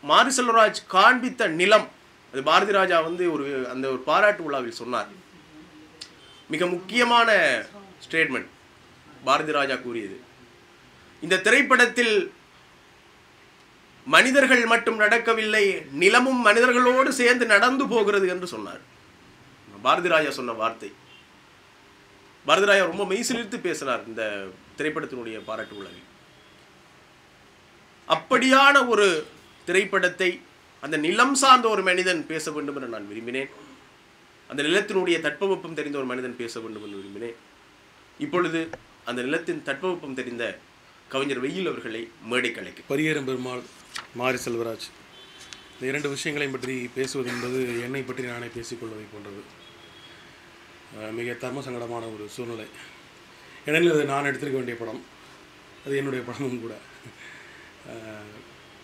மாரி செல்வராஜ் காண்பித்த நிலம் அது பாரதி ராஜா வந்து ஒரு அந்த ஒரு பாராட்டு விழாவில் சொன்னார் மிக முக்கியமான ஸ்டேட்மெண்ட் பாரதி ராஜா கூறியது இந்த திரைப்படத்தில் மனிதர்கள் மட்டும் நடக்கவில்லை நிலமும் மனிதர்களோடு சேர்ந்து நடந்து போகிறது என்று சொன்னார் பாரதி ராஜா சொன்ன வார்த்தை பாரதி ராஜா ரொம்ப மெய்சிலிர்த்து பேசினார் இந்த திரைப்படத்தினுடைய பாராட்டு விழாவில் அப்படியான ஒரு திரைப்படத்தை அந்த நிலம் சார்ந்த ஒரு மனிதன் பேச வேண்டும் என்று நான் விரும்பினேன் அந்த நிலத்தினுடைய தட்பவெப்பம் தெரிந்த ஒரு மனிதன் பேச வேண்டும் என்று விரும்பினேன் இப்பொழுது அந்த நிலத்தின் தட்பவெப்பம் தெரிந்த கவிஞர் வெயில் அவர்களை மேடை கலைக்கு பரியேறும் பெருமாள் மாரி செல்வராஜ் இந்த இரண்டு விஷயங்களையும் பற்றி பேசுவது என்பது என்னை பற்றி நானே பேசிக்கொள்வதை போன்றது அஹ் மிக தர்ம சங்கடமான ஒரு சூழ்நிலை ஏனெனில் அது நான் எடுத்திருக்க வேண்டிய படம் அது என்னுடைய படமும் கூட அஹ்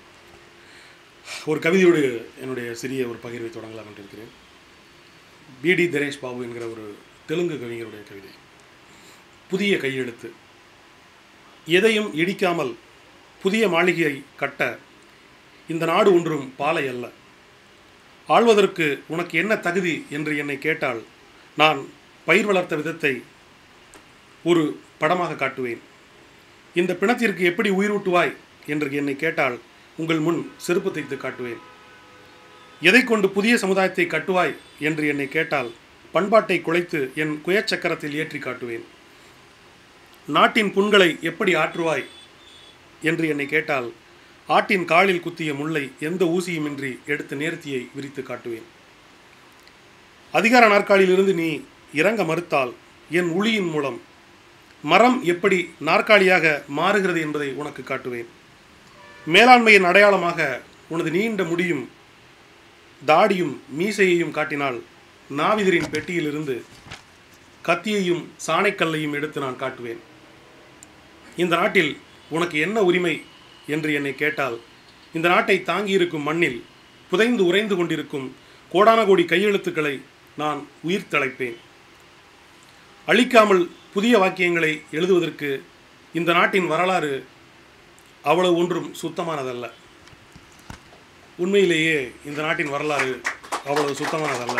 ஒரு கவிதையோடு என்னுடைய சிறிய ஒரு பகிர்வை தொடங்கலாம் என்று இருக்கிறேன் பிடி தினேஷ் பாபு என்கிற ஒரு தெலுங்கு கவிஞருடைய கவிதை புதிய கையெழுத்து எதையும் இடிக்காமல் புதிய மாளிகையை கட்ட இந்த நாடு ஒன்றும் பாலை அல்ல ஆள்வதற்கு உனக்கு என்ன தகுதி என்று என்னை கேட்டால் நான் பயிர் வளர்த்த விதத்தை ஒரு படமாக காட்டுவேன் இந்த பிணத்திற்கு எப்படி உயிரூட்டுவாய் என்று என்னை கேட்டால் உங்கள் முன் செருப்பு தைத்து காட்டுவேன் எதை கொண்டு புதிய சமுதாயத்தை கட்டுவாய் என்று என்னை கேட்டால் பண்பாட்டை குலைத்து என் குயச்சக்கரத்தில் ஏற்றி காட்டுவேன் நாட்டின் புண்களை எப்படி ஆற்றுவாய் என்று என்னை கேட்டால் ஆட்டின் காலில் குத்திய முள்ளை எந்த ஊசியுமின்றி எடுத்து நேர்த்தியை விரித்து காட்டுவேன் அதிகார நாற்காலியிலிருந்து நீ இறங்க மறுத்தால் என் உளியின் மூலம் மரம் எப்படி நாற்காலியாக மாறுகிறது என்பதை உனக்கு காட்டுவேன் மேலாண்மையின் அடையாளமாக உனது நீண்ட முடியும் தாடியும் மீசையையும் காட்டினால் நாவிதரின் பெட்டியிலிருந்து கத்தியையும் சாணைக்கல்லையும் எடுத்து நான் காட்டுவேன் இந்த நாட்டில் உனக்கு என்ன உரிமை என்று என்னை கேட்டால் இந்த நாட்டை தாங்கியிருக்கும் மண்ணில் புதைந்து உறைந்து கொண்டிருக்கும் கோடான கோடி கையெழுத்துக்களை நான் உயிர் தழைப்பேன் அழிக்காமல் புதிய வாக்கியங்களை எழுதுவதற்கு இந்த நாட்டின் வரலாறு அவ்வளவு ஒன்றும் சுத்தமானதல்ல உண்மையிலேயே இந்த நாட்டின் வரலாறு அவ்வளவு சுத்தமானதல்ல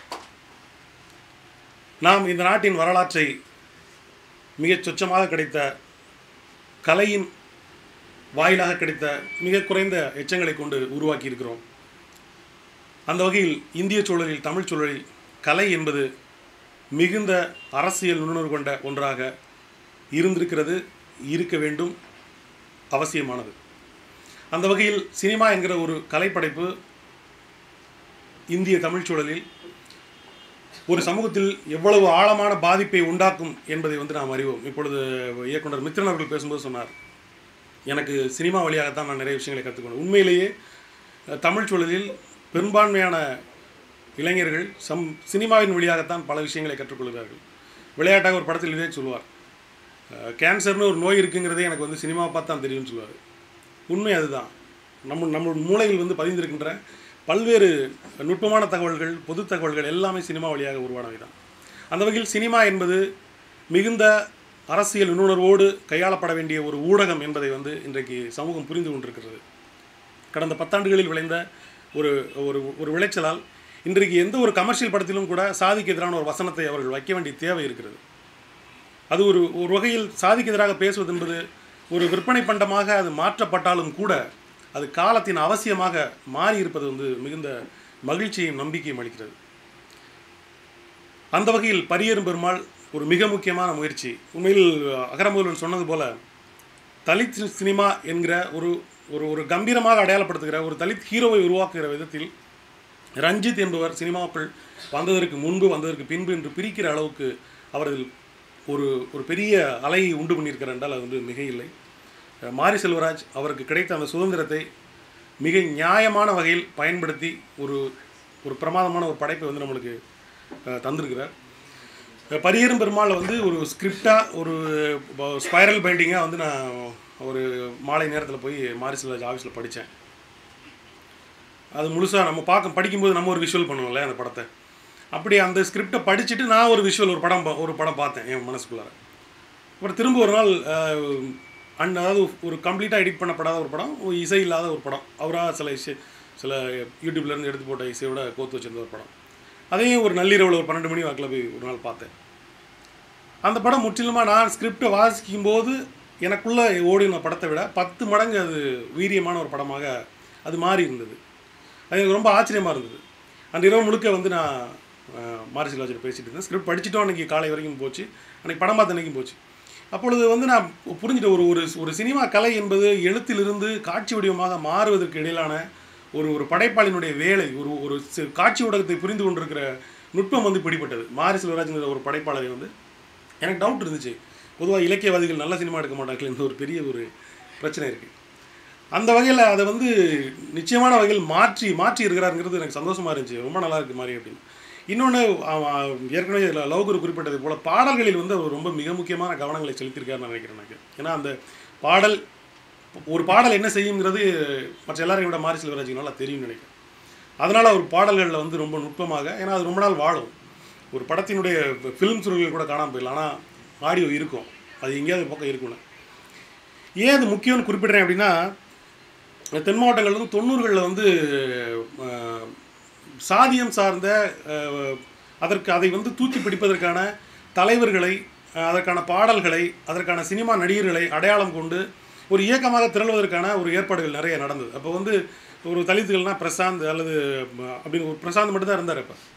நாம் இந்த நாட்டின் வரலாற்றை மிகச் சொச்சமாக கிடைத்த கலையின் வாயிலாக கிடைத்த மிக குறைந்த எச்சங்களை கொண்டு உருவாக்கி இருக்கிறோம் அந்த வகையில் இந்திய சூழலில் தமிழ் சூழலில் கலை என்பது மிகுந்த அரசியல் நுண்ணுணர்வு கொண்ட ஒன்றாக இருந்திருக்கிறது இருக்க வேண்டும் அவசியமானது அந்த வகையில் சினிமா என்கிற ஒரு கலைப்படைப்பு இந்திய தமிழ் சூழலில் ஒரு சமூகத்தில் எவ்வளவு ஆழமான பாதிப்பை உண்டாக்கும் என்பதை வந்து நாம் அறிவோம் இப்பொழுது இயக்குனர் மித்ரன் அவர்கள் பேசும்போது சொன்னார் எனக்கு சினிமா வழியாகத்தான் நான் நிறைய விஷயங்களை கற்றுக்கொண்டேன் உண்மையிலேயே அஹ், தமிழ் சூழலில் பெரும்பான்மையான இளைஞர்கள் சம் சினிமாவின் வழியாகத்தான் பல விஷயங்களை கற்றுக்கொள்கிறார்கள் விளையாட்டாக ஒரு படத்தில் இதே சொல்லுவார் அஹ், கேன்சர்னு ஒரு நோய் இருக்குங்கிறதே எனக்கு வந்து சினிமா பார்த்து தான் தெரியும்னு சொல்லுவார் உண்மை அதுதான் நம்ம நம்ம மூளையில் வந்து பதிந்திருக்கின்ற பல்வேறு நுட்பமான தகவல்கள் பொது தகவல்கள் எல்லாமே சினிமா வழியாக உருவானவை தான் அந்த வகையில் சினிமா என்பது மிகுந்த அரசியல் நுண்ணுணர்வோடு கையாளப்பட வேண்டிய ஒரு ஊடகம் என்பதை வந்து இன்றைக்கு சமூகம் புரிந்து கொண்டிருக்கிறது கடந்த பத்தாண்டுகளில் விளைந்த ஒரு ஒரு ஒரு விளைச்சலால் இன்றைக்கு எந்த ஒரு கமர்ஷியல் படத்திலும் கூட சாதிக்கு எதிரான ஒரு வசனத்தை அவர்கள் வைக்க வேண்டிய தேவை இருக்கிறது அது ஒரு ஒரு வகையில் சாதிக்கு எதிராக பேசுவது என்பது ஒரு விற்பனை பண்டமாக அது மாற்றப்பட்டாலும் கூட அது காலத்தின் அவசியமாக மாறி இருப்பது வந்து மிகுந்த மகிழ்ச்சியையும் நம்பிக்கையும் அளிக்கிறது அந்த வகையில் பரியேறும் பெருமாள் ஒரு மிக முக்கியமான முயற்சி உண்மையில் அகரமுதல்வன் சொன்னது போல தலித் சினிமா என்கிற ஒரு ஒரு ஒரு கம்பீரமாக அடையாளப்படுத்துகிற ஒரு தலித் ஹீரோவை உருவாக்குகிற விதத்தில் ரஞ்சித் என்பவர் சினிமாவுக்குள் வந்ததற்கு முன்பு வந்ததற்கு பின்பு என்று பிரிக்கிற அளவுக்கு அவர்கள் ஒரு ஒரு பெரிய அலையை உண்டு பண்ணியிருக்கிறார் என்றால் அது வந்து மிக இல்லை அஹ் மாரி செல்வராஜ் அவருக்கு கிடைத்த அந்த சுதந்திரத்தை மிக நியாயமான வகையில் பயன்படுத்தி ஒரு ஒரு பிரமாதமான ஒரு படைப்பை வந்து நம்மளுக்கு அஹ், தந்திருக்கிறார் அஹ் பரியேறும் பெருமாள் வந்து ஒரு ஸ்கிரிப்டாக ஒரு ஸ்பைரல் பைண்டிங்காக வந்து நான் ஒரு மாலை நேரத்தில் போய் மாரி செல்வராஜ் ஆஃபீஸில் படித்தேன் அது முழுசாக நம்ம பார்க்க படிக்கும்போது நம்ம ஒரு விஷுவல் பண்ணுவோம்ல அந்த படத்தை அப்படி அந்த ஸ்கிரிப்டை படிச்சுட்டு நான் ஒரு விஷுவல் ஒரு படம் பா- ஒரு படம் பார்த்தேன் என் மனசுக்குள்ளார அப்புறம் திரும்ப ஒரு நாள் அஹ், அண்ட் அதாவது ஒரு கம்ப்ளீட்டாக எடிட் பண்ணப்படாத ஒரு படம் ஒரு இசை இல்லாத ஒரு படம் அவராக சில இசை சில யூடியூப்லேருந்து எடுத்து போட்ட இசையோட கோத்து வச்சிருந்த ஒரு படம் அதையும் ஒரு நள்ளிரவில் ஒரு பன்னெண்டு மணி வாக்கில் போய் ஒரு நாள் பார்த்தேன் அந்த படம் முற்றிலுமாக நான் ஸ்கிரிப்டை வாசிக்கும் போது எனக்குள்ளே ஓடின படத்தை விட பத்து மடங்கு அது வீரியமான ஒரு படமாக அது மாறி இருந்தது அது எனக்கு ரொம்ப ஆச்சரியமாக இருந்தது அந்த இரவு முழுக்க வந்து நான் மாரி செல்வாஜில் பேசிட்டு இருந்தேன் ஸ்கிரிப்ட் படிச்சுட்டோம் அன்றைக்கி காலை வரைக்கும் போச்சு அன்றைக்கி படம் பார்த்த அன்றைக்கும் போச்சு அப்பொழுது வந்து நான் புரிஞ்சுட்ட ஒரு ஒரு ஒரு சினிமா கலை என்பது எழுத்திலிருந்து காட்சி வடிவமாக மாறுவதற்கு இடையிலான ஒரு ஒரு படைப்பாளினுடைய வேலை ஒரு ஒரு சி- காட்சி ஊடகத்தை புரிந்து கொண்டிருக்கிற நுட்பம் வந்து பிடிப்பட்டது மாரி செல்வராஜ்ங்கிற ஒரு படைப்பாளரை வந்து எனக்கு டவுட் இருந்துச்சு பொதுவாக இலக்கியவாதிகள் நல்ல சினிமா எடுக்க மாட்டார்கள் என்ற ஒரு பெரிய ஒரு பிரச்சனை இருக்குது அந்த வகையில் அதை வந்து நிச்சயமான வகையில் மாற்றி மாற்றி இருக்கிறாருங்கிறது எனக்கு சந்தோஷமாக இருந்துச்சு ரொம்ப நல்லா இருக்கு மாதிரி அப்படின்னு இன்னொன்று ஏற்கனவே இதில் லவ்குரு குறிப்பிட்டது போல் பாடல்களில் வந்து அவர் ரொம்ப மிக முக்கியமான கவனங்களை செலுத்தியிருக்காருன்னு நினைக்கிறேன் எனக்கு ஏன்னா அந்த பாடல் ஒரு பாடல் என்ன செய்யுங்கிறது மற்ற எல்லாரையும் விட மாரி செல்வராஜுக்கு நல்லா தெரியும்னு நினைக்கிறேன் அதனால் அவர் பாடல்களில் வந்து ரொம்ப நுட்பமாக ஏன்னா அது ரொம்ப நாள் வாழும் ஒரு படத்தினுடைய ஃபிலிம் சுருள்கள் கூட காணாமல் போயிடலாம் ஆனால் ஆடியோ இருக்கும் அது எங்கேயாவது ஒரு பக்கம் இருக்கும்னு ஏன் அது முக்கியம்னு குறிப்பிடுறேன் அப்படின்னா தென் மாவட்டங்கள்ல வந்து தொண்ணூறுகளில் வந்து அஹ், சாதியம் சார்ந்த அஹ், அதற்கு அதை வந்து தூக்கி பிடிப்பதற்கான தலைவர்களை அஹ், அதற்கான பாடல்களை அதற்கான சினிமா நடிகர்களை அடையாளம் கொண்டு ஒரு இயக்கமாக திரளுவதற்கான ஒரு ஏற்பாடுகள் நிறைய நடந்தது அப்போ வந்து ஒரு தலித்துகள்னா பிரசாந்த் அல்லது அஹ், அப்படின்னு ஒரு பிரசாந்த் மட்டும் தான் இருந்தார் இப்போ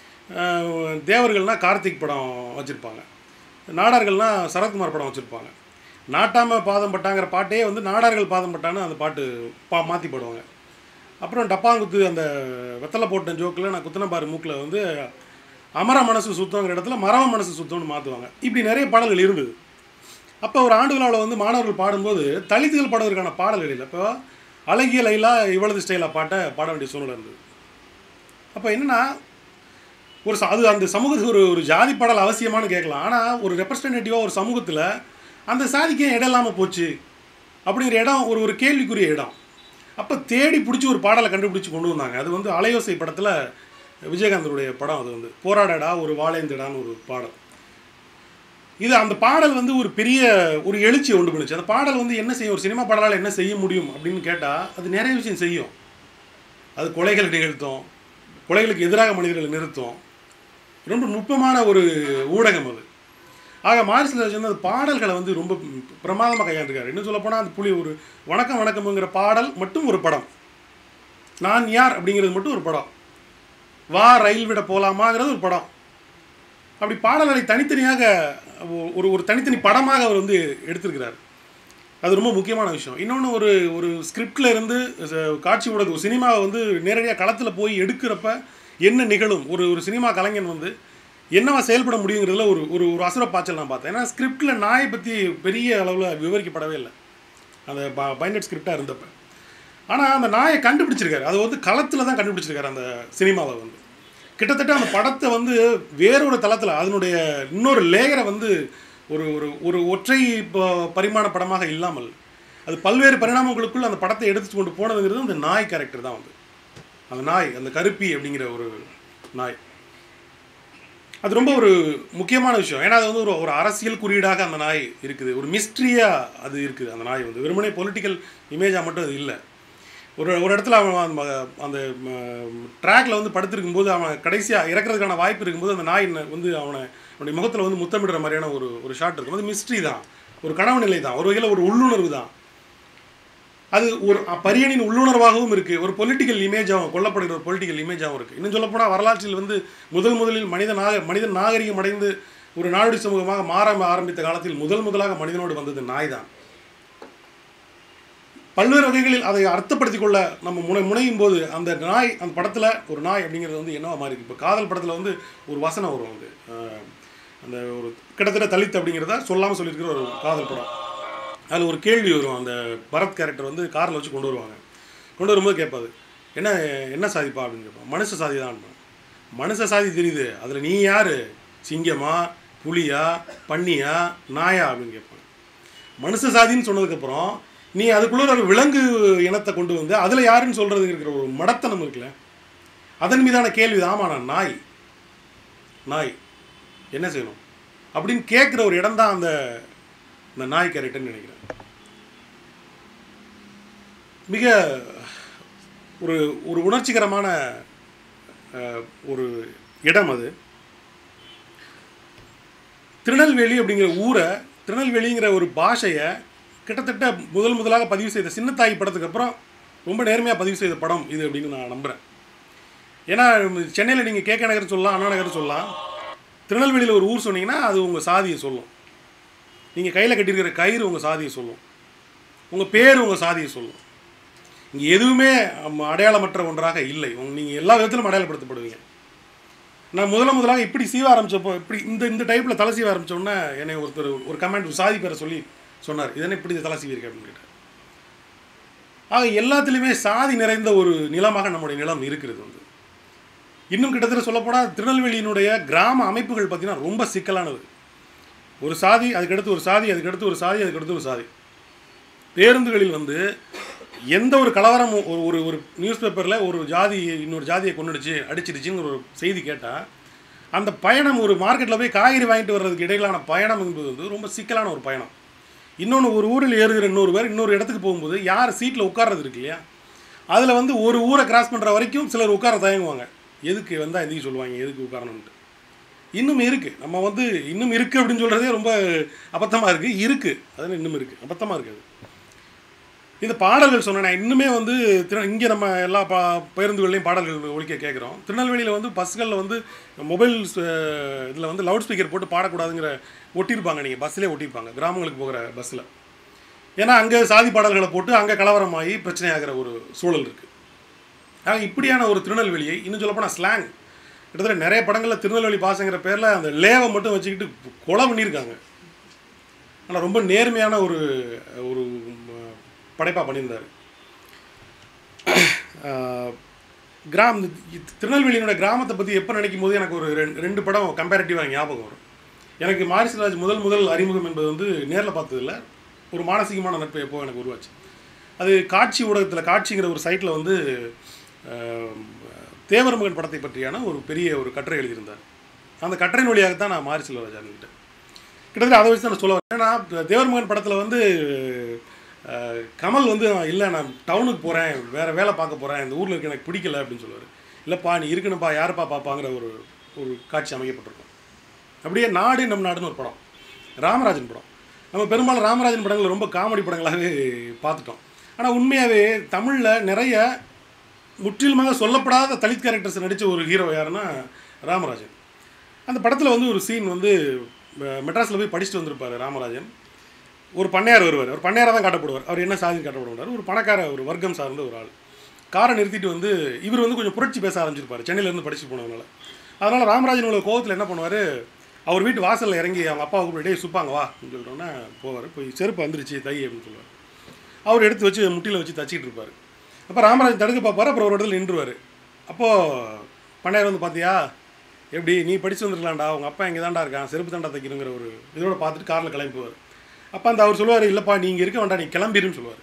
தேவர்கள்னா கார்த்திக் படம் வச்சுருப்பாங்க நாடார்கள்னா சரத்குமார் படம் வச்சுருப்பாங்க நாட்டாம பாதம் பட்டாங்கிற பாட்டே வந்து நாடார்கள் பாதம் பட்டான்னு அந்த பாட்டு பா மாற்றி பாடுவாங்க அப்புறம் டப்பாங்குத்து அந்த வெத்தலை போட்ட ஜோக்கில் நான் குத்தனப்பாரு மூக்கில் வந்து அமர மனசு சுத்தங்கிற இடத்துல மரம மனசு சுத்தம்னு மாற்றுவாங்க இப்படி நிறைய பாடல்கள் இருந்தது அப்போ ஒரு ஆண்டு விழாவில் வந்து மாணவர்கள் பாடும்போது தலித்துகள் பாடுவதற்கான பாடல்கள் இல்லை இப்போ அழகிய லைலா இவ்வளவு ஸ்டைலாக பாட்டை பாட வேண்டிய சூழ்நிலை இருந்தது அப்போ என்னன்னா ஒரு ச- அது அந்த சமூகத்துக்கு ஒரு ஒரு ஜாதி பாடல் அவசியமானு கேட்கலாம் ஆனால் ஒரு ரெப்ரசன்டேட்டிவாக ஒரு சமூகத்தில் அந்த சாதிக்கு ஏன் இடம் இல்லாமல் போச்சு அப்படிங்கிற இடம் ஒரு ஒரு கேள்விக்குரிய இடம் அப்போ தேடி பிடிச்சி ஒரு பாடலை கண்டுபிடிச்சி கொண்டு வந்தாங்க அது வந்து அலையோசை படத்தில் விஜயகாந்தருடைய படம் அது வந்து போராடடா ஒரு வாழேந்தடான்னு ஒரு பாடல் இது அந்த பாடல் வந்து ஒரு பெரிய ஒரு எழுச்சியை உண்டு பண்ணுச்சு அந்த பாடல் வந்து என்ன செய்யும் ஒரு சினிமா பாடலால் என்ன செய்ய முடியும் அப்படின்னு கேட்டால் அது நிறைய விஷயம் செய்யும் அது கொலைகள் நிகழ்த்தும் கொலைகளுக்கு எதிராக மனிதர்களை நிறுத்தும் ரொம்ப நுட்பமான ஒரு ஊடகம் அது ஆக மாரிசில் வந்து அந்த பாடல்களை வந்து ரொம்ப பிரமாதமாக கையாண்டிருக்காரு இன்னும் சொல்லப் போனால் அந்த புலி ஒரு வணக்கம் வணக்கம்ங்கிற பாடல் மட்டும் ஒரு படம் நான் யார் அப்படிங்கிறது மட்டும் ஒரு படம் வா ரயில் விட போலாமாங்கிறது ஒரு படம் அப்படி பாடல்களை தனித்தனியாக ஒ- ஒரு ஒரு தனித்தனி படமாக அவர் வந்து எடுத்திருக்கிறார் அது ரொம்ப முக்கியமான விஷயம் இன்னொன்று ஒரு ஒரு ஸ்கிரிப்டில் இருந்து ச- காட்சி ஊடக ஒரு சினிமாவை வந்து நேரடியாக களத்தில் போய் எடுக்கிறப்ப என்ன நிகழும் ஒரு ஒரு சினிமா கலைஞன் வந்து என்னவா செயல்பட முடியுங்கிறதுல ஒரு ஒரு ஒரு அசுர பாய்ச்சல் நான் பார்த்தேன் ஏன்னா ஸ்கிரிப்டில் நாயை பற்றி பெரிய அளவில் விவரிக்கப்படவே இல்லை அந்த பைண்டட் ஸ்கிரிப்டாக இருந்தப்ப ஆனால் அந்த நாயை கண்டுபிடிச்சிருக்காரு அதை வந்து களத்தில் தான் கண்டுபிடிச்சிருக்காரு அந்த சினிமாவை வந்து கிட்டத்தட்ட அந்த படத்தை வந்து வேறொரு தளத்தில் அதனுடைய இன்னொரு லேயரை வந்து ஒரு ஒரு ஒரு ஒற்றை ப- பரிமாண படமாக இல்லாமல் அது பல்வேறு பரிணாமங்களுக்குள் அந்த படத்தை எடுத்து கொண்டு போனதுங்கிறது அந்த நாய் கேரக்டர் தான் வந்து அந்த நாய் அந்த கருப்பி அப்படிங்கிற ஒரு நாய் அது ரொம்ப ஒரு முக்கியமான விஷயம் ஏன்னா அது வந்து ஒரு ஒரு அரசியல் குறியீடாக அந்த நாய் இருக்குது ஒரு மிஸ்ட்ரியாக அது இருக்குது அந்த நாய் வந்து வெறுமனே பொலிட்டிக்கல் இமேஜாக மட்டும் அது இல்லை ஒரு ஒரு இடத்துல அவன் அந்த ம- அந்த ட்ராக்ல வந்து படுத்திருக்கும்போது அவன் கடைசியாக இறக்குறதுக்கான வாய்ப்பு இருக்கும்போது அந்த நாய் ந- வந்து அவனை அவனுடைய முகத்தில் வந்து முத்தமிடுற மாதிரியான ஒரு ஒரு ஷாட் இருக்கும் அது மிஸ்ட்ரி தான் ஒரு கனவு நிலை தான் ஒரு வகையில் ஒரு உள்ளுணர்வு தான் அது ஒரு அ- பரியனின் உள்ளுணர்வாகவும் இருக்குது ஒரு பொலிட்டிக்கல் இமேஜாகவும் கொல்லப்படுகிற ஒரு பொலிட்டிக்கல் இமேஜாகவும் இருக்குது இன்னும் சொல்லப்போனால் வரலாற்றில் வந்து முதல் முதலில் மனித நாக மனிதன் நாகரிகம் அடைந்து ஒரு நாடோடி சமூகமாக மாற ஆரம்பித்த காலத்தில் முதல் முதலாக மனிதனோடு வந்தது நாய் தான் பல்வேறு வகைகளில் அதை அர்த்தப்படுத்திக் கொள்ள நம்ம முனை முனையும் போது அந்த நாய் அந்த படத்தில் ஒரு நாய் அப்படிங்கிறது வந்து என்னவா மாறி இருக்கு இப்போ காதல் படத்தில் வந்து ஒரு வசனம் வரும் வந்து அஹ், அந்த ஒரு கிட்டத்தட்ட தலித் அப்படிங்கிறத சொல்லாமல் சொல்லியிருக்கிற ஒரு காதல் படம் அதில் ஒரு கேள்வி வரும் அந்த பரத் கேரக்டர் வந்து காரில் வச்சு கொண்டு வருவாங்க கொண்டு வரும்போது கேட்பாது என்ன என்ன சாதிப்பா அப்படின்னு கேட்பான் மனுஷ சாதி தான் மனுஷ சாதி தெரியுது அதில் நீ யார் சிங்கமா புலியா பன்னியா நாயா அப்படின்னு கேட்பாங்க மனுஷ சாதின்னு சொன்னதுக்கப்புறம் நீ அதுக்குள்ள ஒரு விலங்கு இனத்தை கொண்டு வந்து அதில் யாருன்னு சொல்கிறது இருக்கிற ஒரு மடத்தனம் இருக்குல்ல அதன் மீதான கேள்வி ஆமா நான் நாய் நாய் என்ன செய்யணும் அப்படின்னு கேட்குற ஒரு இடம் தான் அந்த அந்த நாய் கேரக்டர்னு நினைக்கிறேன் மிக ஒரு ஒரு உணர்ச்சிகரமான அஹ், ஒரு இடம் அது திருநெல்வேலி அப்படிங்கிற ஊரை திருநெல்வேலிங்கிற ஒரு பாஷையை கிட்டத்தட்ட முதல் முதலாக பதிவு செய்த சின்னத்தாய் படத்துக்கு அப்புறம் ரொம்ப நேர்மையாக பதிவு செய்த படம் இது அப்படின்னு நான் நம்புகிறேன் ஏன்னா சென்னையில் நீங்கள் கேகே நகர் சொல்லலாம் அண்ணா நகர் சொல்லலாம் திருநெல்வேலியில் ஒரு ஊர் சொன்னீங்கன்னா அது உங்கள் சாதியை சொல்லும் நீங்கள் கையில் கட்டியிருக்கிற கயிறு உங்கள் சாதியை சொல்லும் உங்கள் பேர் உங்கள் சாதியை சொல்லும் இங்கே எதுவுமே அம், அடையாளமற்ற ஒன்றாக இல்லை நீங்கள் எல்லா விதத்திலும் அடையாளப்படுத்தப்படுவீங்க நான் முதல்ல முதலாக இப்படி சீவ ஆரம்பிச்சப்போ இப்படி இந்த இந்த டைப்பில் தலை சீவ ஆரம்பிச்ச உடனே என்னை ஒருத்தர் ஒரு கமெண்ட் சாதி பேரை சொல்லி சொன்னார் இதனை இப்படி தலை சீவிருக்க அப்படின்னு கேட்டார் ஆக எல்லாத்துலேயுமே சாதி நிறைந்த ஒரு நிலமாக நம்முடைய நிலம் இருக்கிறது வந்து இன்னும் கிட்டத்தட்ட சொல்லப்போனால் திருநெல்வேலியினுடைய கிராம அமைப்புகள் பார்த்தீங்கன்னா ரொம்ப சிக்கலானது ஒரு சாதி அதுக்கடுத்து ஒரு சாதி அதுக்கடுத்து ஒரு சாதி அதுக்கடுத்து ஒரு சாதி பேருந்துகளில் வந்து எந்த ஒரு கலவரம் ஒரு ஒரு ஒரு நியூஸ் பேப்பரில் ஒரு ஜாதி இன்னொரு ஜாதியை கொண்டுடுச்சு அடிச்சிடுச்சுங்கிற ஒரு செய்தி கேட்டால் அந்த பயணம் ஒரு மார்க்கெட்டில் போய் காய்கறி வாங்கிட்டு வர்றதுக்கு இடையிலான பயணம் என்பது வந்து ரொம்ப சிக்கலான ஒரு பயணம் இன்னொன்று ஒரு ஊரில் ஏறுகிற இன்னொரு பேர் இன்னொரு இடத்துக்கு போகும்போது யார் சீட்டில் உட்கார்றது இருக்கு இல்லையா அதில் வந்து ஒரு ஊரை கிராஸ் பண்ணுற வரைக்கும் சிலர் உட்கார தயங்குவாங்க எதுக்கு வந்தால் எதுக்கு சொல்லுவாங்க எதுக்கு உட்காரணுன்ட்டு இன்னும் இருக்குது நம்ம வந்து இன்னும் இருக்குது அப்படின்னு சொல்கிறதே ரொம்ப அபத்தமாக இருக்குது இருக்குது அதெல்லாம் இன்னும் இருக்குது அபத்தமாக இருக்குது அது இந்த பாடல்கள் சொன்னேன் இன்னுமே வந்து திரு இங்கே நம்ம எல்லா பா பேருந்துகள்லையும் பாடல்கள் ஒழிக்க கேட்குறோம் திருநெல்வேலியில் வந்து பஸ்களில் வந்து மொபைல் இதில் வந்து லவுட் ஸ்பீக்கர் போட்டு பாடக்கூடாதுங்கிற ஒட்டியிருப்பாங்க நீங்கள் பஸ்ஸிலே ஒட்டியிருப்பாங்க கிராமங்களுக்கு போகிற பஸ்ஸில் ஏன்னா அங்கே சாதி பாடல்களை போட்டு அங்கே கலவரமாகி பிரச்சனையாகிற ஒரு சூழல் இருக்குது ஆக இப்படியான ஒரு திருநெல்வேலியை இன்னும் சொல்லப்போனால் ஸ்லாங் கிட்டத்தட்ட நிறைய படங்களில் திருநெல்வேலி பாசங்கிற பேரில் அந்த லேவை மட்டும் வச்சுக்கிட்டு கொலை பண்ணியிருக்காங்க ஆனால் ரொம்ப நேர்மையான ஒரு ஒரு படைப்பாக பண்ணியிருந்தார் கிராம் திருநெல்வேலியினோட கிராமத்தை பற்றி எப்போ நினைக்கும் போது எனக்கு ஒரு ரெண்டு ரெண்டு படம் கம்பேரிட்டிவாக ஞாபகம் வரும் எனக்கு மாரிசராஜ் முதல் முதல் அறிமுகம் என்பது வந்து நேரில் பார்த்ததில்ல ஒரு மானசீகமான நட்பு எப்போ எனக்கு உருவாச்சு அது காட்சி ஊடகத்தில் காட்சிங்கிற ஒரு சைட்டில் வந்து அஹ், தேவர் மகன் படத்தை பற்றியான ஒரு பெரிய ஒரு கட்டுரை எழுதியிருந்தார் அந்த கட்டுரையின் வழியாகத்தான் நான் மாரி செல்வராஜான்கிட்ட கிட்டத்தட்ட அதை வச்சு தான் நான் சொல்ல வரேன் ஏன்னா தேவர் மகன் படத்தில் வந்து அஹ், கமல் வந்து இல்லை நான் டவுனுக்கு போகிறேன் வேறு வேலை பார்க்க போகிறேன் இந்த ஊரில் இருக்க எனக்கு பிடிக்கல அப்படின்னு சொல்லுவார் இல்லைப்பா நீ இருக்கணும்ப்பா யாருப்பா பார்ப்பாங்கிற ஒரு ஒரு காட்சி அமைக்கப்பட்டிருக்கும் அப்படியே நாடு நம் நாடுன்னு ஒரு படம் ராமராஜன் படம் நம்ம பெரும்பாலும் ராமராஜன் படங்கள் ரொம்ப காமெடி படங்களாகவே பார்த்துட்டோம் ஆனால் உண்மையாகவே தமிழில் நிறைய முற்றிலுமாக சொல்லப்படாத தலித் கேரக்டர்ஸ் நடித்த ஒரு ஹீரோ யாருன்னா ராமராஜன் அந்த படத்தில் வந்து ஒரு சீன் வந்து மெட்ராஸில் போய் படிச்சுட்டு வந்திருப்பார் ராமராஜன் ஒரு பண்ணையார் வருவார் அவர் பண்ணையாராக தான் காட்டப்படுவார் அவர் என்ன சாதின்னு காட்டப்பட மாட்டார் ஒரு பணக்கார ஒரு வர்க்கம் சார்ந்த ஒரு ஆள் காரை நிறுத்திட்டு வந்து இவர் வந்து கொஞ்சம் புரட்சி பேச ஆரம்பிச்சிருப்பார் சென்னையிலேருந்து படிச்சுட்டு போனதுனால அதனால் ராமராஜன் உள்ள கோவத்தில் என்ன பண்ணுவார் அவர் வீட்டு வாசலில் இறங்கி அவங்க அப்பாவை கூப்பிட்டு டேய் சுப்பாங்க வா அப்படின்னு சொல்லிட்டோன்னே போவார் போய் செருப்பு வந்துருச்சு தை அப்படின்னு சொல்லுவார் அவர் எடுத்து வச்சு முட்டியில் வச்சு தச்சிக்கிட்டு இருப்பார் அப்போ ராமராஜன் தடுக்க பார்ப்பார் அப்புறம் ஒரு இடத்துல நின்றுவார் அப்போது பண்ணையார் வந்து பார்த்தியா எப்படி நீ படிச்சு வந்துருக்கலாம்டா உங்கள் அப்பா இங்கே தான்டா இருக்கான் செருப்பு தாண்டா தைக்கணுங்கிற ஒரு இதோட பார்த்துட்டு காரில் கிளம்பி போவார் அப்போ அந்த அவர் சொல்லுவார் இல்லைப்பா நீ இங்கே இருக்க வேண்டாம் நீ கிளம்பிருன்னு சொல்லுவார்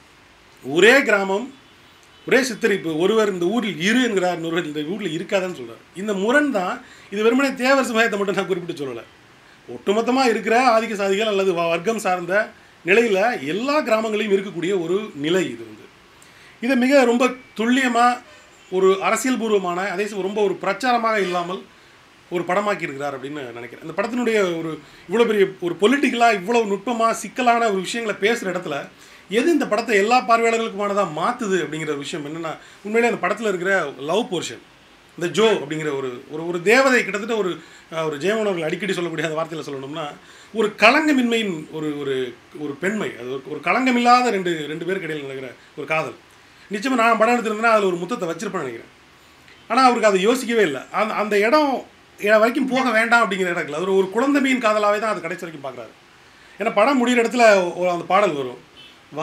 ஒரே கிராமம் ஒரே சித்தரிப்பு ஒருவர் இந்த ஊரில் இரு என்கிறார் இன்னொருவர் இந்த ஊரில் இருக்காதுன்னு சொல்றார் இந்த முரண் தான் இது வெறுமனே தேவர் சமுதாயத்தை மட்டும் நான் குறிப்பிட்டு சொல்லலை ஒட்டுமொத்தமாக இருக்கிற ஆதிக்க சாதிகள் அல்லது வ- வர்க்கம் சார்ந்த நிலையில் எல்லா கிராமங்களையும் இருக்கக்கூடிய ஒரு நிலை இது வந்து இதை மிக ரொம்ப துல்லியமாக ஒரு அரசியல் பூர்வமான அதே சமயம் ரொம்ப ஒரு பிரச்சாரமாக இல்லாமல் ஒரு படமாக்கி இருக்கிறார் அப்படின்னு நினைக்கிறேன் அந்த படத்தினுடைய ஒரு இவ்வளோ பெரிய ஒரு பொலிட்டிக்கலாக இவ்வளோ நுட்பமாக சிக்கலான ஒரு விஷயங்களை பேசுகிற இடத்துல எது இந்த படத்தை எல்லா பார்வையாளர்களுக்குமானதாக மாற்றுது அப்படிங்கிற ஒரு விஷயம் என்னென்னா உண்மையிலே அந்த படத்தில் இருக்கிற லவ் போர்ஷன் இந்த ஜோ அப்படிங்கிற ஒரு ஒரு ஒரு தேவதை கிட்டத்தட்ட ஒரு அஹ், ஒரு ஜெயமோகன் அவர்கள் அடிக்கடி சொல்லக்கூடிய அந்த வார்த்தையில் சொல்லணும்னா ஒரு களங்கமின்மையின் ஒரு ஒரு ஒரு பெண்மை அது ஒரு- ஒரு களங்கமில்லாத ரெண்டு ரெண்டு பேருக்கு இடையில் நடக்கிற ஒரு காதல் நிச்சயமாக நான் படம் எடுத்திருந்தேன்னா அதில் ஒரு முத்தத்தை வச்சிருப்பேன்னு நினைக்கிறேன் ஆனால் அவருக்கு அதை யோசிக்கவே இல்லை அந்த அந்த இடம் இடம் வரைக்கும் போக வேண்டாம் அப்படிங்கிற இடம் இல்லை அது ஒரு குழந்தை மீன் காதலாவே தான் அது கடைசி வரைக்கும் பார்க்குறாரு ஏன்னா படம் முடிகிற இடத்துல ஒரு அந்த பாடல் வரும் வா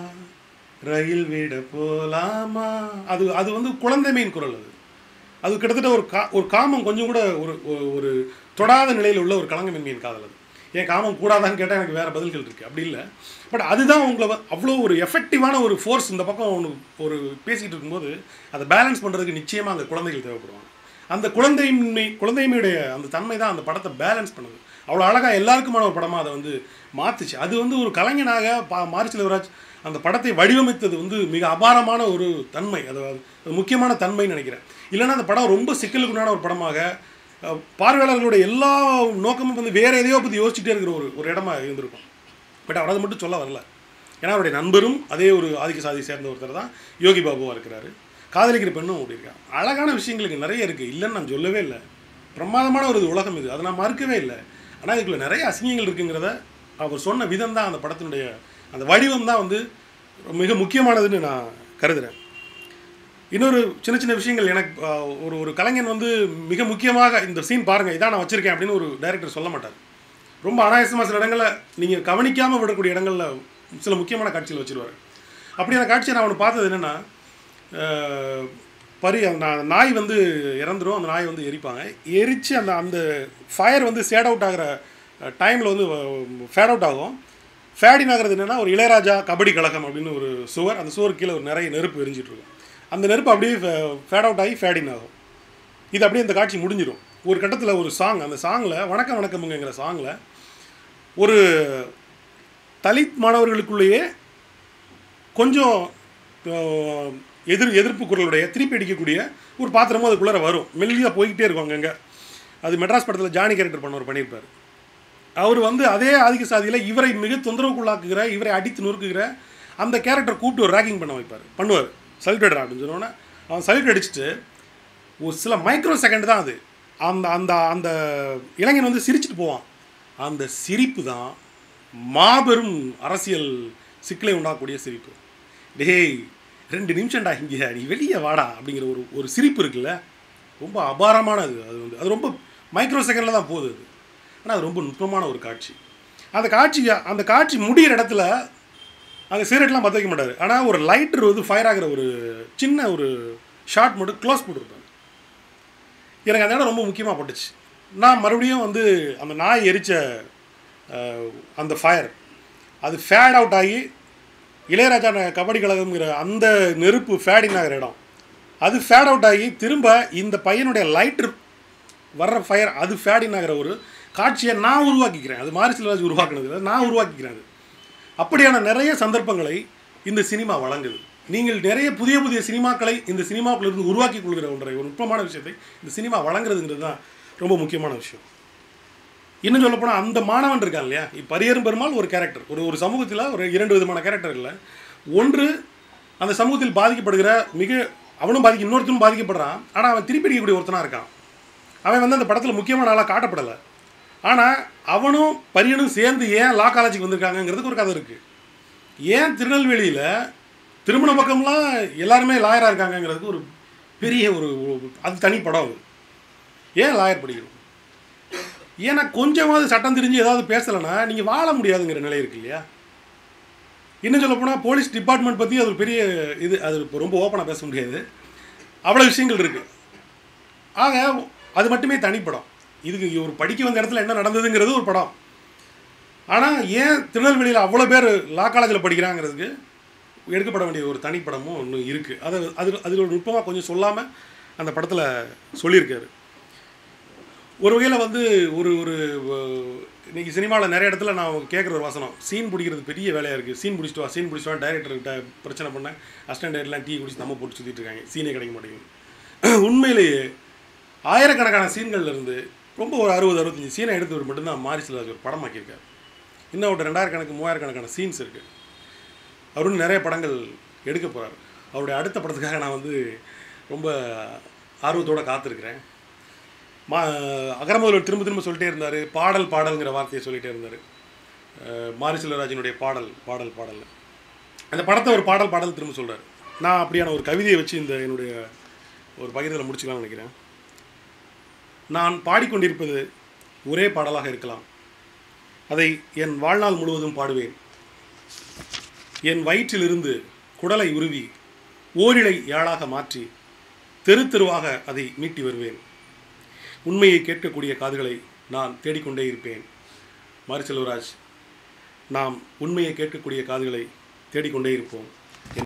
ரயில் விட போலாமா அது அது வந்து குழந்தை மீன் குரல் அது அது கிட்டத்தட்ட ஒரு கா ஒரு காமம் கொஞ்சம் கூட ஒரு ஒரு- ஒரு தொடாத நிலையில் உள்ள ஒரு கலங்கமின்மையின் காதல் அது ஏன் காமம் கூடாதான்னு கேட்டால் எனக்கு வேறு பதில்கள் இருக்குது அப்படி இல்லை பட் அதுதான் உங்களை வ- அவ்வளோ ஒரு எஃபெக்டிவான ஒரு ஃபோர்ஸ் இந்த பக்கம் ஒன்று ஒரு பேசிக்கிட்டு இருக்கும்போது அதை பேலன்ஸ் பண்ணுறதுக்கு நிச்சயமாக அந்த குழந்தைகள் தேவைப்படுவாங்க அந்த குழந்தையின்மை குழந்தைமையுடைய அந்த தன்மை தான் அந்த படத்தை பேலன்ஸ் பண்ணுது அவ்வளோ அழகாக எல்லாருக்குமான ஒரு படமாக அதை வந்து மாற்றுச்சு அது வந்து ஒரு கலைஞனாக பா மாரி செல்வராஜ் அந்த படத்தை வடிவமைத்தது வந்து மிக அபாரமான ஒரு தன்மை அது அது முக்கியமான தன்மைன்னு நினைக்கிறேன் இல்லைன்னா அந்த படம் ரொம்ப சிக்கலுக்குண்டான ஒரு படமாக அஹ், பார்வையாளர்களுடைய எல்லா நோக்கமும் வந்து வேறு எதையோ பற்றி யோசிச்சுட்டே இருக்கிற ஒரு ஒரு இடமா இருந்திருக்கும் பட் அவர் அதை மட்டும் சொல்ல வரல ஏன்னா அவருடைய நண்பரும் அதே ஒரு ஆதிக்க சாதி சேர்ந்த ஒருத்தர் தான் யோகி பாபுவா இருக்கிறாரு காதலிக்கிற பெண்ணும் அப்படி இருக்காங்க அழகான விஷயங்களுக்கு நிறைய இருக்குது இல்லைன்னு நான் சொல்லவே இல்லை பிரமாதமான ஒரு உலகம் இது அதை நான் மறுக்கவே இல்லை ஆனால் இதுக்குள்ள நிறைய அசிங்கங்கள் இருக்குங்கிறத அவர் சொன்ன விதம் தான் அந்த படத்தினுடைய அந்த வடிவம் தான் வந்து மிக முக்கியமானதுன்னு நான் கருதுகிறேன் இன்னொரு சின்ன சின்ன விஷயங்கள் எனக்கு ஆஹ், ஒரு ஒரு கலைஞன் வந்து மிக முக்கியமாக இந்த சீன் பாருங்கள் இதான் நான் வச்சுருக்கேன் அப்படின்னு ஒரு டைரக்டர் சொல்ல மாட்டார் ரொம்ப அனாயசமாக சில இடங்களில் நீங்கள் கவனிக்காமல் விடக்கூடிய இடங்களில் சில முக்கியமான காட்சிகள் வச்சிருவாரு அப்படியான காட்சியை நான் அவனு பார்த்தது என்னென்னா பரி அந்த நா- நாய் வந்து இறந்துரும் அந்த நாய் வந்து எரிப்பாங்க எரித்து அந்த அந்த ஃபயர் வந்து சேட் அவுட் ஆகிற டைமில் வந்து ஃபேட் அவுட் ஆகும் ஃபேடின் ஆகிறது என்னென்னா ஒரு இளையராஜா கபடி கழகம் அப்படின்னு ஒரு சுவர் அந்த சுவர் கீழே ஒரு நிறைய நெருப்பு எரிஞ்சிட்டு இருக்கும் அந்த நெருப்பு அப்படியே ஃபேட் அவுட் ஆகி ஃபேடின் ஆகும் இது அப்படியே இந்த காட்சி முடிஞ்சிடும் ஒரு கட்டத்தில் ஒரு சாங் அந்த சாங்கில் வணக்கம் வணக்கமுங்கிற சாங்கில் ஒரு தலித் மாணவர்களுக்குள்ளேயே கொஞ்சம் அஹ், எதிர் எதிர்ப்பு குரலுடைய திருப்பி அடிக்கக்கூடிய ஒரு பாத்திரமும் அதுக்குள்ளே வரும் மெல்லியாக போய்கிட்டே இருக்கும் அங்கங்கே அது மெட்ராஸ் படத்தில் ஜானி கேரக்டர் பண்ணவர் பண்ணியிருப்பார் அவர் வந்து அதே ஆதிக்க சாதியில் இவரை மிக தொந்தரவுக்குள்ளாக்குகிற இவரை அடித்து நொறுக்குகிற அந்த கேரக்டர் கூப்பிட்டு ஒரு ரேக்கிங் பண்ண வைப்பார் பண்ணுவார் சல்யூட்டட் அப்படின்னு சொன்னோன்னே அவன் சல்யூட் அடிச்சுட்டு ஒரு சில மைக்ரோ செகண்ட் தான் அது அந்த அந்த அந்த இளைஞன் வந்து சிரிச்சிட்டு போவான் அந்த சிரிப்பு தான் மாபெரும் அரசியல் சிக்கலை உண்டாக்கக்கூடிய சிரிப்பு டேய் ரெண்டு நிமிஷம்டா இங்கே நீ வெளியே வாடா அப்படிங்கிற ஒரு ஒரு சிரிப்பு இருக்குல்ல ரொம்ப அபாரமானது அது வந்து அது ரொம்ப மைக்ரோ செகண்டில் தான் போகுது அது ஆனால் அது ரொம்ப நுட்பமான ஒரு காட்சி அந்த காட்சி அந்த காட்சி முடிகிற இடத்துல அங்கே சிகரெட்லாம் பற்ற வைக்க மாட்டார் ஆனால் ஒரு லைட்டர் வந்து ஃபயர் ஆகிற ஒரு சின்ன ஒரு ஷார்ட் மட்டும் க்ளோஸ் போட்டிருப்பாங்க எனக்கு அந்த இடம் ரொம்ப முக்கியமாக பட்டுச்சு நான் மறுபடியும் வந்து அந்த நாய் எரிச்ச அஹ், அந்த ஃபயர் அது ஃபேட் அவுட் ஆகி இளையராஜா ந- கபடி கழகம்ங்கிற அந்த நெருப்பு ஃபேடிங் ஆகிற இடம் அது ஃபேட் அவுட் ஆகி திரும்ப இந்த பையனுடைய லைட்டர் வர்ற ஃபயர் அது ஃபேடின் ஆகிற ஒரு காட்சியை நான் உருவாக்கிக்கிறேன் அது மாரி செல்வராஜ் உருவாக்குனது இல்லை நான் உருவாக்கிக்கிறேன் அது அப்படியான நிறைய சந்தர்ப்பங்களை இந்த சினிமா வழங்குது நீங்கள் நிறைய புதிய புதிய சினிமாக்களை இந்த சினிமாக்குள்ளிருந்து உருவாக்கி கொள்கிற ஒன்றை ஒரு நுட்பமான விஷயத்தை இந்த சினிமா வழங்குறதுங்கிறது தான் ரொம்ப முக்கியமான விஷயம் இன்னும் சொல்லப் போனால் அந்த மாணவன் இருக்கான் இல்லையா இப்போ பரியரும் பெருமாள் ஒரு கேரக்டர் ஒரு ஒரு சமூகத்தில் ஒரு இரண்டு விதமான கேரக்டர் இல்லை ஒன்று அந்த சமூகத்தில் பாதிக்கப்படுகிற மிக அவனும் பாதிக்க இன்னொருத்தனும் பாதிக்கப்படுறான் ஆனால் அவன் திருப்பி அடிக்கக்கூடிய ஒருத்தனாக இருக்கான் அவன் வந்து அந்த படத்தில் முக்கியமான ஆளாக காட்டப்படலை ஆனால் அவனும் பரியனும் சேர்ந்து ஏன் லா காலேஜுக்கு வந்திருக்காங்கங்கிறதுக்கு ஒரு கதை இருக்குது ஏன் திருநெல்வேலியில் திருமண பக்கம்லாம் எல்லாருமே லாயராக இருக்காங்கங்கிறதுக்கு ஒரு பெரிய ஒரு ஒரு- அது தனி படம் அது ஏன் லாயர் படிக்கணும் ஏன்னா கொஞ்சமாவது சட்டம் தெரிஞ்சு ஏதாவது பேசலைன்னா நீங்கள் வாழ முடியாதுங்கிற நிலை இருக்கு இல்லையா இன்னும் சொல்ல போனால் போலீஸ் டிபார்ட்மெண்ட் பற்றி அது ஒரு பெரிய இது அது இப்போ ரொம்ப ஓப்பனாக பேச முடியாது அவ்வளோ விஷயங்கள் இருக்குது ஆக அது மட்டுமே தனிப்படம் இதுக்கு ஒரு படிக்க வந்த இடத்துல என்ன நடந்ததுங்கிறது ஒரு படம் ஆனால் ஏன் திருநெல்வேலியில் அவ்வளோ பேர் லா காலேஜில் படிக்கிறாங்கிறதுக்கு எடுக்கப்பட வேண்டிய ஒரு தனிப்படமும் ஒன்று இருக்குது அதை அது அதில் ஒரு நுட்பமாக கொஞ்சம் சொல்லாமல் அந்த படத்தில் சொல்லியிருக்காரு ஒரு வகையில் வந்து ஒரு ஒரு அஹ், இன்னைக்கு சினிமாவில் நிறைய இடத்துல நான் கேட்குற ஒரு வசனம் சீன் பிடிக்கிறது பெரிய வேலையாக இருக்குது சீன் பிடிச்சிட்டு வா சீன் பிடிச்சிட்டு வா டைரக்டர்கிட்ட பிரச்சனை பண்ண அசிஸ்டன்ட் டைரக்டர்லாம் டீ குடிச்சு நம்ம போட்டு சுற்றிட்டு இருக்காங்க சீனே கிடைக்க மாட்டேங்குது உண்மையிலேயே ஆயிரக்கணக்கான சீன்கள்ல இருந்து ரொம்ப ஒரு அறுபது அறுபத்தஞ்சு சீனை எடுத்து மட்டும்தான் மாரி செல்வராஜ் ஒரு படமாக்கியிருக்காரு இன்னும் ஒரு ரெண்டாயிரம் கணக்கு மூவாயிரம் கணக்கான சீன்ஸ் இருக்குது அவரும் நிறைய படங்கள் எடுக்க போகிறார் அவருடைய அடுத்த படத்துக்காக நான் வந்து ரொம்ப ஆர்வத்தோட காத்திருக்கிறேன் மா அகரமுதல்வர் திரும்ப திரும்ப சொல்லிட்டே இருந்தார் பாடல் பாடல்ங்கிற வார்த்தையை சொல்லிட்டே இருந்தார் மாரி செல்வராஜனுடைய பாடல் பாடல் பாடல் அந்த படத்தை ஒரு பாடல் பாடல் திரும்ப சொல்கிறார் நான் அப்படியான ஒரு கவிதையை வச்சு இந்த என்னுடைய ஒரு பகிர்தலை முடிச்சுக்கலாம்னு நினைக்கிறேன் நான் பாடிக்கொண்டிருப்பது ஒரே பாடலாக இருக்கலாம் அதை என் வாழ்நாள் முழுவதும் பாடுவேன் என் வயிற்றிலிருந்து குடலை உருவி ஓரிழை யாழாக மாற்றி தெரு தெருவாக அதை மீட்டி வருவேன் உண்மையை கேட்கக்கூடிய காதுகளை நான் தேடிக்கொண்டே இருப்பேன் மாரி செல்வராஜ் நாம் உண்மையை கேட்கக்கூடிய காதுகளை தேடிக்கொண்டே இருப்போம்